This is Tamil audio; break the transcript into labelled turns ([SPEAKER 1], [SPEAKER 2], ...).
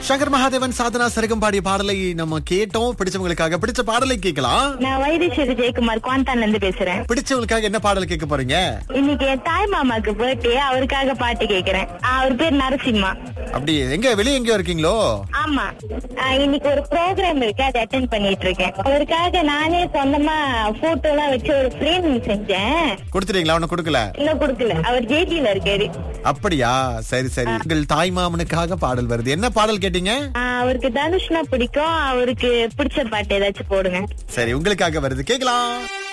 [SPEAKER 1] சங்கர் மகாதேவன் சாதனா சரகம் பாடிய பாடலை நம்ம கேட்டோம் பிடிச்சவங்களுக்காக பிடிச்ச பாடலை கேட்கலாம்
[SPEAKER 2] நான் வைத்தீஸ்வரி ஜெயக்குமார் குவாந்தான்ல இருந்து பேசுறேன்
[SPEAKER 1] பிடிச்சவங்களுக்காக என்ன பாடல் கேட்க போறீங்க
[SPEAKER 2] இன்னைக்கு என் தாய் மாமாக்கு பர்த்டே அவருக்காக பாட்டு கேக்குறேன் அவர் பேர் நரசிம்மா
[SPEAKER 1] அப்படி எங்க வெளியே எங்கேயோ இருக்கீங்களோ
[SPEAKER 2] ஆமா ஆஹ் இன்னைக்கு ஒரு ப்ரோக்ராம் இருக்கு அதை அட்டென்ட் பண்ணிட்டு இருக்கேன் அவருக்காக நானே சொந்தமா போட்டோ எல்லாம் வச்சு ஒரு ஃப்ரேம் செஞ்சேன்
[SPEAKER 1] கொடுத்துட்டீங்களா ஒண்ணு கொடுக்கல
[SPEAKER 2] இன்னும் கொடுக்கல அவர் ஜேஜில இருக்காரு
[SPEAKER 1] அப்படியா சரி சரி உங்கள் தாய் மாமனுக்காக பாடல் வருது என்ன பாடல் கேட்டீங்க
[SPEAKER 2] ஆஹ் அவருக்கு தனுஷ்னா பிடிக்கும் அவருக்கு பிடிச்ச பாட்டு ஏதாச்சும் போடுங்க
[SPEAKER 1] சரி உங்களுக்காக வருது கேக்கலாம்